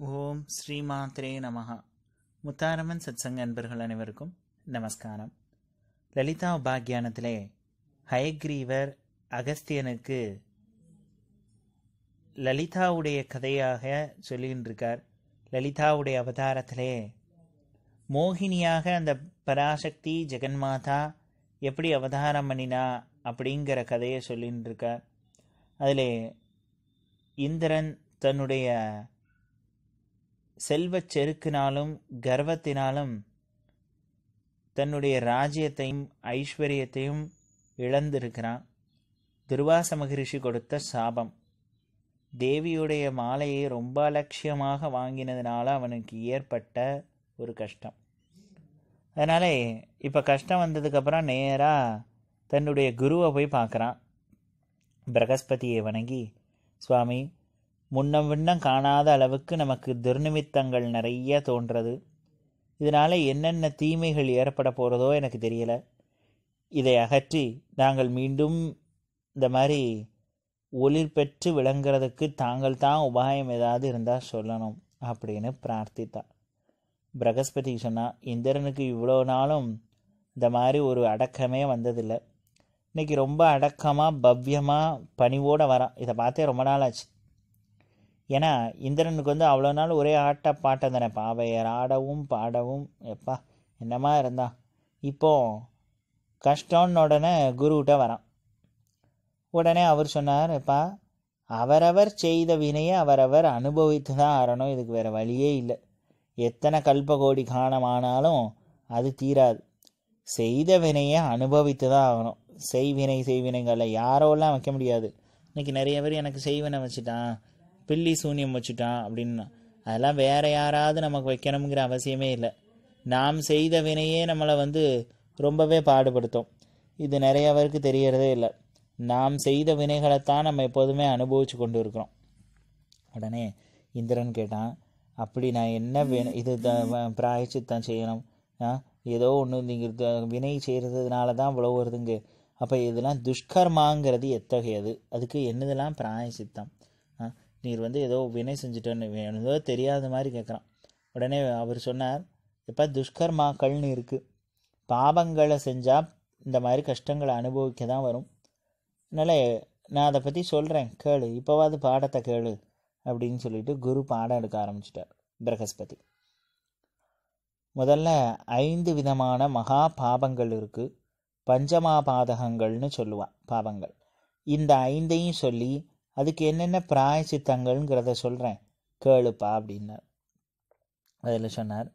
ஓம் ஸ்ரீமாத்ரே நமஹ முத்தாரமன் சத்சங்க அன்பர்கள் அனைவருக்கும் நமஸ்காரம் லலிதா உபாக்கியானத்திலே ஹயக்ரீவர் அகஸ்தியனுக்கு லலிதாவுடைய கதையாக சொல்லின்னு இருக்கார் லலிதாவுடைய அவதாரத்திலே மோகினியாக அந்த பராசக்தி ஜெகன்மாதா எப்படி அவதாரம் பண்ணினா அப்படிங்கிற கதையை சொல்லின்னு இருக்கார் அதில் இந்திரன் தன்னுடைய செல்வச் செருக்கினாலும் கர்வத்தினாலும் தன்னுடைய ராஜ்யத்தையும் ஐஸ்வர்யத்தையும் இழந்திருக்கிறான் துர்வாச மகரிஷி கொடுத்த சாபம் தேவியுடைய மாலையை ரொம்ப அலட்சியமாக வாங்கினதுனால அவனுக்கு ஏற்பட்ட ஒரு கஷ்டம் அதனால் இப்போ கஷ்டம் வந்ததுக்கப்புறம் நேராக தன்னுடைய குருவை போய் பார்க்குறான் பிரகஸ்பதியை வணங்கி சுவாமி முன்னம் விண்ணம் காணாத அளவுக்கு நமக்கு துர்நிமித்தங்கள் நிறைய தோன்றது இதனால் என்னென்ன தீமைகள் ஏற்பட போகிறதோ எனக்கு தெரியல இதை அகற்றி நாங்கள் மீண்டும் இந்த மாதிரி ஒளிர் பெற்று விளங்குறதுக்கு தாங்கள் தான் உபாயம் ஏதாவது இருந்தால் சொல்லணும் அப்படின்னு பிரார்த்தித்தா பிரகஸ்பதி சொன்னால் இந்திரனுக்கு இவ்வளோ நாளும் இந்த மாதிரி ஒரு அடக்கமே வந்ததில்லை இன்னைக்கு ரொம்ப அடக்கமாக பவ்யமாக பணிவோடு வரான் இதை பார்த்தே ரொம்ப நாள் ஆச்சு ஏன்னா இந்திரனுக்கு வந்து அவ்வளோ நாள் ஒரே ஆட்ட பாட்டம் தானே பாவையர் ஆடவும் பாடவும் எப்பா என்னமா இருந்தான் இப்போ கஷ்டம்னு உடனே குருக்கிட்ட வரான் உடனே அவர் சொன்னார் எப்பா அவரவர் செய்த வினையை அவரவர் அனுபவித்து தான் ஆறணும் இதுக்கு வேறு வழியே இல்லை எத்தனை கல்பகோடி காணமானாலும் அது தீராது செய்த வினையை அனுபவித்து தான் ஆகணும் செய்வினை செய்வினைகளை யாரோலாம் வைக்க முடியாது இன்னைக்கு நிறைய பேர் எனக்கு செய்வினை வச்சுட்டான் பில்லி சூன்யம் வச்சுட்டான் அப்படின்னு அதெல்லாம் வேற யாராவது நமக்கு வைக்கணுங்கிற அவசியமே இல்லை நாம் செய்த வினையே நம்மளை வந்து ரொம்பவே பாடுபடுத்தும் இது நிறைய பேருக்கு தெரியறதே இல்லை நாம் செய்த வினைகளைத்தான் நம்ம எப்போதுமே அனுபவிச்சு கொண்டு இருக்கிறோம் உடனே இந்திரன் கேட்டான் அப்படி நான் என்ன வேணும் இது பிராயச்சித்தான் செய்யணும் ஏதோ ஒன்று நீங்கள் வினை செய்கிறதுனால தான் இவ்வளோ வருதுங்க அப்போ இதெல்லாம் துஷ்கர்மாங்கிறது எத்தகையது அதுக்கு என்னதெல்லாம் பிராயசித்தம் நீர் வந்து ஏதோ வினை செஞ்சுட்டேன்னு ஏதோ தெரியாத மாதிரி கேட்குறான் உடனே அவர் சொன்னார் இப்போ துஷ்கர்மாக்கள்னு இருக்குது பாவங்களை செஞ்சால் இந்த மாதிரி கஷ்டங்களை அனுபவிக்க தான் வரும் அதனால் நான் அதை பற்றி சொல்கிறேன் கேளு இப்போவாது பாடத்தை கேளு அப்படின்னு சொல்லிட்டு குரு பாடம் எடுக்க ஆரம்பிச்சிட்டார் பிரகஸ்பதி முதல்ல ஐந்து விதமான மகா பாபங்கள் இருக்குது பஞ்சமா பாதகங்கள்னு சொல்லுவான் பாவங்கள் இந்த ஐந்தையும் சொல்லி அதுக்கு என்னென்ன பிராயச்சித்தங்கள்ங்கிறத சொல்கிறேன் கேளுப்பா அப்படின்னார் அதில் சொன்னார்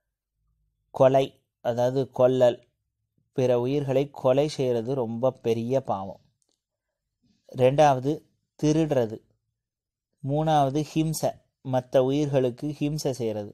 கொலை அதாவது கொல்லல் பிற உயிர்களை கொலை செய்கிறது ரொம்ப பெரிய பாவம் ரெண்டாவது திருடுறது மூணாவது ஹிம்சை மற்ற உயிர்களுக்கு ஹிம்சை செய்கிறது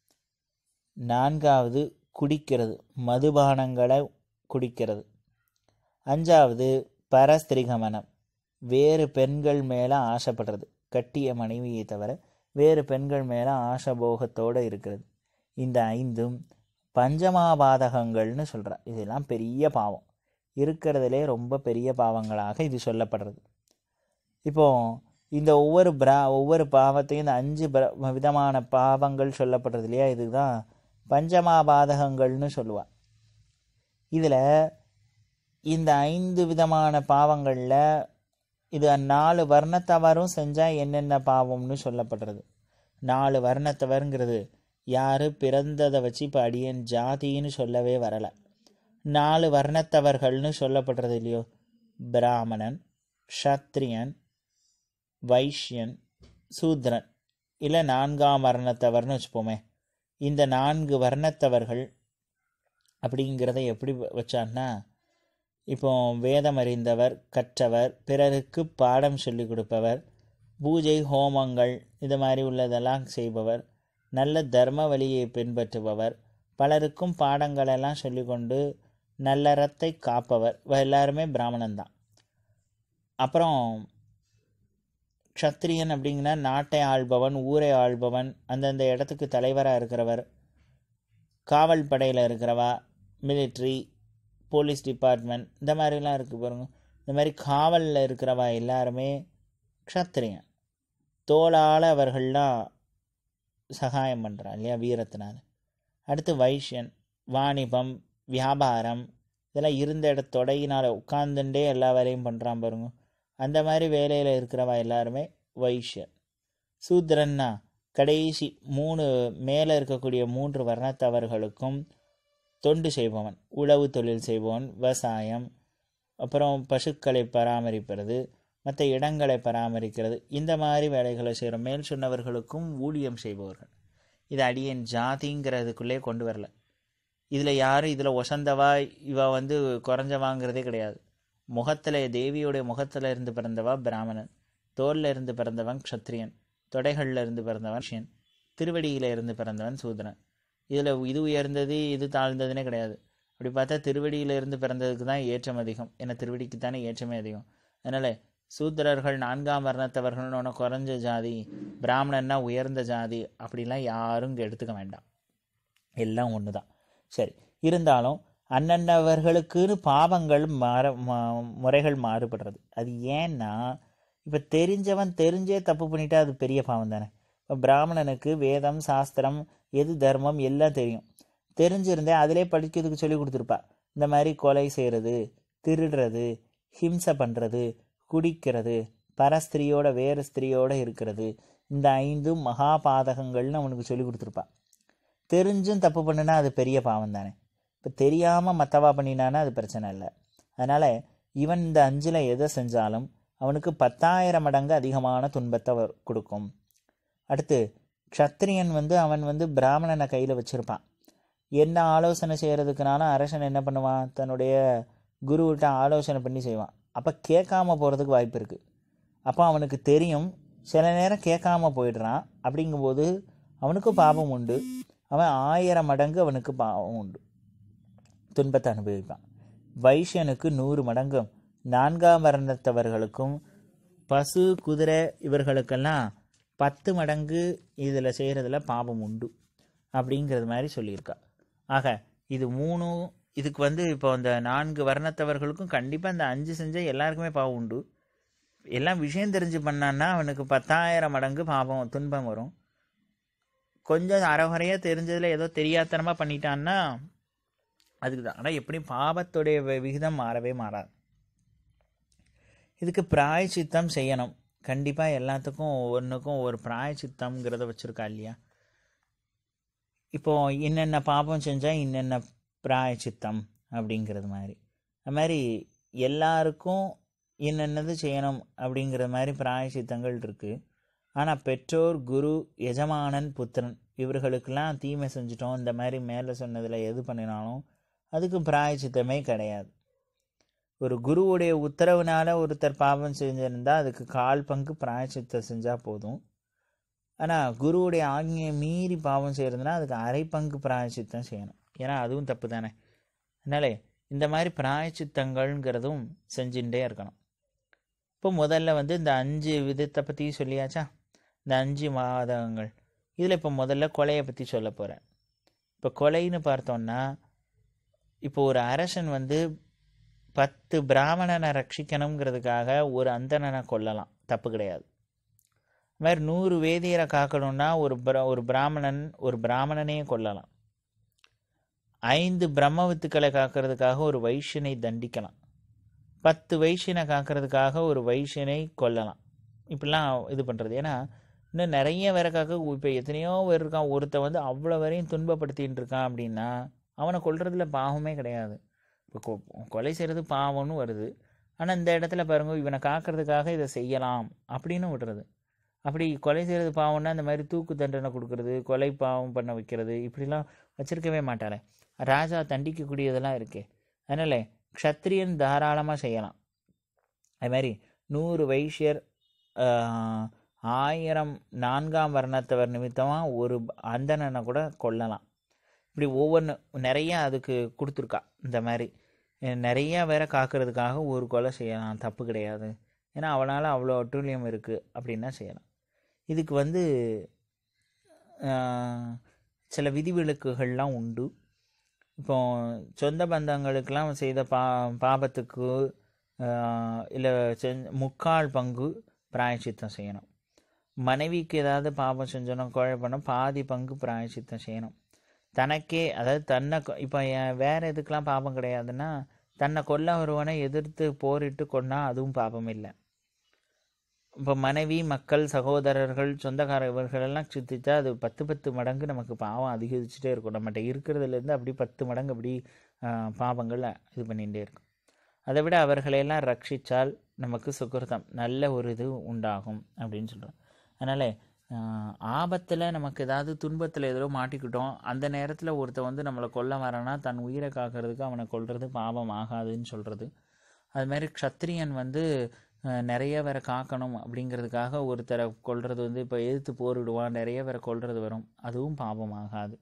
நான்காவது குடிக்கிறது மதுபானங்களை குடிக்கிறது அஞ்சாவது பரஸ்திரிகமனம் வேறு பெண்கள் மேலே ஆசைப்படுறது கட்டிய மனைவியை தவிர வேறு பெண்கள் மேலே ஆசபோகத்தோடு இருக்கிறது இந்த ஐந்தும் பஞ்சமாபாதகங்கள்னு சொல்கிறா இதெல்லாம் பெரிய பாவம் இருக்கிறதுலே ரொம்ப பெரிய பாவங்களாக இது சொல்லப்படுறது இப்போ இந்த ஒவ்வொரு பிரா ஒவ்வொரு பாவத்தையும் இந்த அஞ்சு விதமான பாவங்கள் சொல்லப்படுறது இல்லையா இதுதான் பஞ்சமாபாதகங்கள்னு சொல்லுவாள் இதில் இந்த ஐந்து விதமான பாவங்களில் இது நாலு வர்ணத்தவரும் செஞ்சால் என்னென்ன பாவம்னு சொல்லப்படுறது நாலு வர்ணத்தவருங்கிறது யார் பிறந்ததை வச்சு இப்போ அடியன் ஜாதின்னு சொல்லவே வரலை நாலு வர்ணத்தவர்கள்னு சொல்லப்படுறது இல்லையோ பிராமணன் க்ஷத்ரியன் வைஷ்யன் சூத்ரன் இல்லை நான்காம் வர்ணத்தவர்னு வச்சுப்போமே இந்த நான்கு வர்ணத்தவர்கள் அப்படிங்கிறத எப்படி வச்சான்னா இப்போ வேதம் அறிந்தவர் கற்றவர் பிறருக்கு பாடம் சொல்லிக் கொடுப்பவர் பூஜை ஹோமங்கள் இது மாதிரி உள்ளதெல்லாம் செய்பவர் நல்ல தர்ம வழியை பின்பற்றுபவர் பலருக்கும் பாடங்களெல்லாம் சொல்லிக்கொண்டு நல்லறத்தை காப்பவர் எல்லாருமே பிராமணன் தான் அப்புறம் க்ஷத்ரியன் அப்படிங்கன்னா நாட்டை ஆள்பவன் ஊரை ஆள்பவன் அந்தந்த இடத்துக்கு தலைவராக இருக்கிறவர் காவல் படையில் இருக்கிறவா மிலிட்ரி போலீஸ் டிபார்ட்மெண்ட் இந்த மாதிரிலாம் இருக்குது பாருங்க இந்த மாதிரி காவலில் இருக்கிறவா எல்லாருமே க்ஷத்ரியன் தோளால் அவர்கள்லாம் சகாயம் பண்ணுறான் இல்லையா வீரத்தினால அடுத்து வைஷ்யன் வாணிபம் வியாபாரம் இதெல்லாம் இருந்த இட தொடையினால் உட்கார்ந்துட்டே எல்லா வேலையும் பண்ணுறான் பாருங்க அந்த மாதிரி வேலையில் இருக்கிறவா எல்லாருமே வைஷ்யன் சூத்ரன்னா கடைசி மூணு மேலே இருக்கக்கூடிய மூன்று வர்ணத்தவர்களுக்கும் தொண்டு செய்பவன் உழவு தொழில் செய்பவன் விவசாயம் அப்புறம் பசுக்களை பராமரிப்பது மற்ற இடங்களை பராமரிக்கிறது இந்த மாதிரி வேலைகளை செய்கிற மேல் சொன்னவர்களுக்கும் ஊழியம் செய்பவர்கள் இது அடியேன் ஜாதிங்கிறதுக்குள்ளே கொண்டு வரல இதில் யாரும் இதில் ஒசந்தவா இவ வந்து குறைஞ்சவாங்கிறதே கிடையாது முகத்தில் தேவியோடைய முகத்தில் இருந்து பிறந்தவா பிராமணன் தோல்ல இருந்து பிறந்தவன் க்ஷத்ரியன் தொடைகளில் இருந்து பிறந்தவன் ஷியன் திருவடியில் இருந்து பிறந்தவன் சூதரன் இதில் இது உயர்ந்தது இது தாழ்ந்ததுனே கிடையாது அப்படி பார்த்தா திருவடியில இருந்து பிறந்ததுக்கு தான் ஏற்றம் அதிகம் ஏன்னா திருவடிக்கு தானே ஏற்றமே அதிகம் அதனால் சூத்திரர்கள் நான்காம் வர்ணத்தவர்கள்னு ஒன்று குறைஞ்ச ஜாதி பிராமணன்னா உயர்ந்த ஜாதி அப்படிலாம் யாரும் இங்கே எடுத்துக்க வேண்டாம் எல்லாம் ஒன்று தான் சரி இருந்தாலும் அண்ணன்னவர்களுக்குன்னு பாவங்கள் மாற மா- முறைகள் மாறுபடுறது அது ஏன்னா இப்போ தெரிஞ்சவன் தெரிஞ்சே தப்பு பண்ணிட்டா அது பெரிய பாவம் தானே இப்போ பிராமணனுக்கு வேதம் சாஸ்திரம் எது தர்மம் எல்லாம் தெரியும் தெரிஞ்சிருந்தே அதிலே படிக்கிறதுக்கு சொல்லி கொடுத்துருப்பா இந்த மாதிரி கொலை செய்கிறது திருடுறது ஹிம்சை பண்ணுறது குடிக்கிறது பரஸ்திரியோட வேறு ஸ்திரியோட இருக்கிறது இந்த ஐந்தும் மகா பாதகங்கள்னு அவனுக்கு சொல்லி கொடுத்துருப்பா தெரிஞ்சும் தப்பு பண்ணுனா அது பெரிய பாவம் தானே இப்போ தெரியாமல் மற்றவா பண்ணினானா அது பிரச்சனை இல்லை அதனால் இவன் இந்த அஞ்சில் எதை செஞ்சாலும் அவனுக்கு பத்தாயிரம் மடங்கு அதிகமான துன்பத்தை வ- கொடுக்கும் அடுத்து க்ஷத்ரியன் வந்து அவன் வந்து பிராமணனை கையில் வச்சிருப்பான் என்ன ஆலோசனை செய்கிறதுக்குனாலும் அரசன் என்ன பண்ணுவான் தன்னுடைய குருவிட்ட ஆலோசனை பண்ணி செய்வான் அப்போ கேட்காம போகிறதுக்கு வாய்ப்பு இருக்குது அப்போ அவனுக்கு தெரியும் சில நேரம் கேட்காம போயிடுறான் அப்படிங்கும்போது அவனுக்கும் பாவம் உண்டு அவன் ஆயிரம் மடங்கு அவனுக்கு பாவம் உண்டு துன்பத்தை அனுபவிப்பான் வைஷ்யனுக்கு நூறு மடங்கும் நான்காம் வர்ணத்தவர்களுக்கும் பசு குதிரை இவர்களுக்கெல்லாம் பத்து மடங்கு இதில் செய்கிறதுல பாவம் உண்டு அப்படிங்கிறது மாதிரி சொல்லியிருக்கா ஆக இது மூணும் இதுக்கு வந்து இப்போ அந்த நான்கு வர்ணத்தவர்களுக்கும் கண்டிப்பாக இந்த அஞ்சு செஞ்சால் எல்லாருக்குமே பாவம் உண்டு எல்லாம் விஷயம் தெரிஞ்சு பண்ணான்னா அவனுக்கு பத்தாயிரம் மடங்கு பாவம் துன்பம் வரும் கொஞ்சம் அறகுறையாக தெரிஞ்சதில் ஏதோ தெரியாத்தனமாக பண்ணிட்டான்னா அதுக்கு தான் ஆனால் எப்படியும் பாவத்துடைய வி- விகிதம் மாறவே மாறாது இதுக்கு பிராயச்சித்தம் செய்யணும் கண்டிப்பாக எல்லாத்துக்கும் ஒவ்வொன்றுக்கும் ஒரு பிராயச்சித்தம்ங்கிறத வச்சுருக்கா இல்லையா இப்போ என்னென்ன பாபம் செஞ்சால் என்னென்ன பிராயச்சித்தம் அப்படிங்கிறது மாதிரி அது மாதிரி எல்லாருக்கும் என்னென்னது செய்யணும் அப்படிங்கிற மாதிரி பிராயச்சித்தங்கள் இருக்குது ஆனால் பெற்றோர் குரு எஜமானன் புத்திரன் இவர்களுக்கெல்லாம் தீமை செஞ்சிட்டோம் இந்த மாதிரி மேலே சொன்னதில் எது பண்ணினாலும் அதுக்கு பிராயச்சித்தமே கிடையாது ஒரு குருவுடைய உத்தரவுனால ஒருத்தர் பாவம் செஞ்சிருந்தா அதுக்கு கால் பங்கு பிராயச்சித்தம் செஞ்சால் போதும் ஆனால் குருவுடைய ஆజ్ఞையை மீறி பாவம் செய்கிறதுனா அதுக்கு அரை பங்கு பிராயச்சித்தம் செய்யணும் ஏன்னா அதுவும் தப்பு தானே அதனாலே இந்த மாதிரி பிராயச்சித்தங்கள்ங்கிறதும் செஞ்சுட்டே இருக்கணும் இப்போ முதல்ல வந்து இந்த அஞ்சு விதத்தை பற்றி சொல்லியாச்சா இந்த அஞ்சு மாதங்கள் இதில் இப்போ முதல்ல கொலையை பற்றி சொல்ல போகிறேன் இப்போ கொலைன்னு பார்த்தோம்னா இப்போ ஒரு அரசன் வந்து பத்து பிராமணனை ரட்சிக்கணுங்கிறதுக்காக ஒரு அந்தணனை கொல்லலாம் தப்பு கிடையாது அது மாதிரி நூறு வேதியரை காக்கணும்னா ஒரு பிர ஒரு பிராமணன் ஒரு பிராமணனையே கொல்லலாம் ஐந்து பிரம்மவித்துக்களை காக்கிறதுக்காக ஒரு வைஷ்யனை தண்டிக்கலாம் பத்து வைஷ்யனை காக்கிறதுக்காக ஒரு வைஷ்யனை கொல்லலாம் இப்படிலாம் இது பண்ணுறது ஏன்னா இன்னும் நிறைய பேரை காக்க இப்போ எத்தனையோ பேர் இருக்கான் ஒருத்தன் வந்து அவ்வளோ வரையும் துன்பப்படுத்தின்னு இருக்கான் அப்படின்னா அவனை கொல்றதுல பாவமே கிடையாது இப்போ கொ- கொலை செய்கிறது பாவம்னு வருது ஆனால் இந்த இடத்துல பாருங்க இவனை காக்கிறதுக்காக இதை செய்யலாம் அப்படின்னு விடுறது அப்படி கொலை செய்கிறது பாவம்னா இந்த மாதிரி தூக்கு தண்டனை கொடுக்கறது கொலை பாவம் பண்ண வைக்கிறது இப்படிலாம் வச்சிருக்கவே மாட்டாளே ராஜா தண்டிக்கக்கூடியதெல்லாம் இருக்கே அதனால் க்ஷத்ரியன் தாராளமாக செய்யலாம் அது மாதிரி நூறு வைஷ்யர் ஆஹ், ஆயிரம் நான்காம் வர்ணத்தவர் நிமித்தமாக ஒரு அந்தணனை கூட கொல்லலாம் இப்படி ஒவ்வொன்று நிறைய அதுக்கு கொடுத்துருக்கா இந்த மாதிரி அஹ் நிறைய வேற காக்கிறதுக்காக ஒரு கொலை செய்யலாம் தப்பு கிடையாது ஏன்னா அவனால் அவ்வளோ அட்டூழியம் இருக்குது அப்படின்னா செய்யலாம் இதுக்கு வந்து ஆஹ், சில விதிவிலக்குகள்லாம் உண்டு இப்போ சொந்த பந்தங்களுக்கெல்லாம் செய்த பா பாபத்துக்கு இல்லை செஞ் முக்கால் பங்கு பிராயச்சித்தம் செய்யணும் மனைவிக்கு ஏதாவது பாவம் செஞ்சோன்னா குழப்பணும் பாதி பங்கு பிராயச்சித்தம் செய்யணும் தனக்கே அதாவது தன்னை கொ- இப்போ என் வேற எதுக்கெல்லாம் பாபம் கிடையாதுன்னா தன்னை கொல்ல ஒருவனை எதிர்த்து போரிட்டு கொன்னா அதுவும் பாபம் இல்லை இப்போ மனைவி மக்கள் சகோதரர்கள் சொந்தக்கார இவர்களெல்லாம் சுத்திட்டா அது பத்து பத்து மடங்கு நமக்கு பாவம் அதிகரிச்சுட்டே இருக்கும் நம்மகிட்ட இருக்கிறதுலேருந்து அப்படி பத்து மடங்கு அப்படி ஆஹ், பாவங்கள் இது பண்ணிகிட்டே இருக்கும் அதை விட அவர்களையெல்லாம் ரட்சித்தால் நமக்கு சுகிருதம் நல்ல ஒரு இது உண்டாகும் அப்படின்னு சொல்கிறோம் அதனால் ஆபத்தில் நமக்கு ஏதாவது துன்பத்தில் ஏதோ மாட்டிக்கிட்டோம் அந்த நேரத்தில் ஒருத்தன் வந்து நம்மளை கொல்ல வரானா தன் உயிரை காக்கிறதுக்கு அவனை கொல்றது பாவம் ஆகாதுன்னு சொல்கிறது அது மாதிரி க்ஷத்ரியன் வந்து அஹ், நிறைய பேரை காக்கணும் அப்படிங்கிறதுக்காக ஒருத்தரை கொல்றது வந்து இப்போ எதிர்த்து போரிடுவான் நிறைய பேரை கொல்றது வரும் அதுவும் பாவம் ஆகாது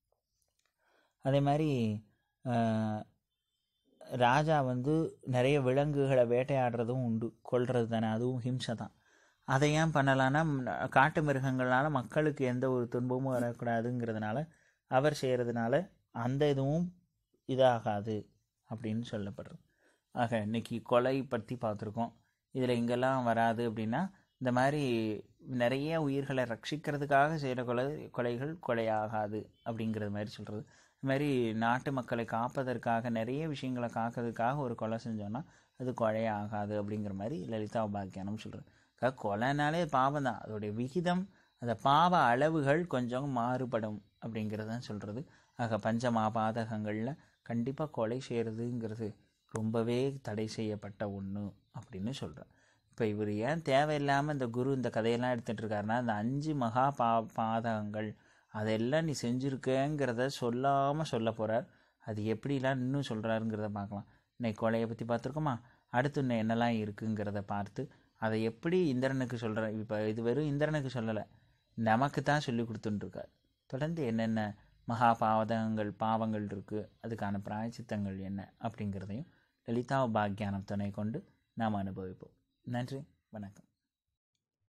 அதே மாதிரி அஹ், ராஜா வந்து நிறைய விலங்குகளை வேட்டையாடுறதும் உண்டு கொல்றது தானே அதுவும் ஹிம்சை தான் அதை ஏன் பண்ணலான்னா ம், காட்டு மிருகங்களால மக்களுக்கு எந்த ஒரு துன்பமும் வரக்கூடாதுங்கிறதுனால அவர் செய்கிறதுனால அந்த இதுவும் இதாகாது அப்படின்னு சொல்லப்படுறது ஆக இன்னைக்கு கொலை பற்றி பார்த்துருக்கோம் இதில் எங்கெல்லாம் வராது அப்படின்னா இந்த மாதிரி நிறைய உயிர்களை ரட்சிக்கிறதுக்காக செய்கிற கொலை கொலைகள் கொலையாகாது அப்படிங்கிறது மாதிரி சொல்கிறது இது மாதிரி நாட்டு மக்களை காப்பதற்காக நிறைய விஷயங்களை காக்கிறதுக்காக ஒரு கொலை செஞ்சோன்னா அது கொலையாகாது அப்படிங்கிற மாதிரி லலிதா உபாக்கியானம் சொல்கிறது கொலைனாலே பாவம் தான் அதோடைய விகிதம் அந்த பாவ அளவுகள் கொஞ்சம் மாறுபடும் அப்படிங்கிறது தான் சொல்கிறது ஆக பஞ்சமாபாதகங்களில் கண்டிப்பாக கொலை செய்கிறதுங்கிறது ரொம்பவே தடை செய்யப்பட்ட ஒன்று அப்படின்னு சொல்கிறேன் இப்போ இவர் ஏன் தேவையில்லாமல் இந்த குரு இந்த கதையெல்லாம் எடுத்துகிட்டு இருக்காருன்னா இந்த அஞ்சு மகா பா பாதகங்கள் அதெல்லாம் நீ செஞ்சுருக்கேங்கிறத சொல்லாமல் சொல்ல போகிறார் அது எப்படிலாம் இன்னும் சொல்கிறாருங்கிறத பார்க்கலாம் இன்னைக்கு கொலையை பற்றி பார்த்துருக்கோமா அடுத்து இன்னும் என்னெல்லாம் இருக்குங்கிறத பார்த்து அதை எப்படி இந்திரனுக்கு சொல்கிற இப்போ இது வெறும் இந்திரனுக்கு சொல்லலை நமக்கு தான் சொல்லி கொடுத்துட்டுருக்கார் தொடர்ந்து என்னென்ன மகா பாவதங்கள் பாவங்கள் இருக்குது அதுக்கான பிராயச்சித்தங்கள் என்ன அப்படிங்கிறதையும் லலிதா பாக்யானம் துணை கொண்டு நாம் அனுபவிப்போம் நன்றி வணக்கம்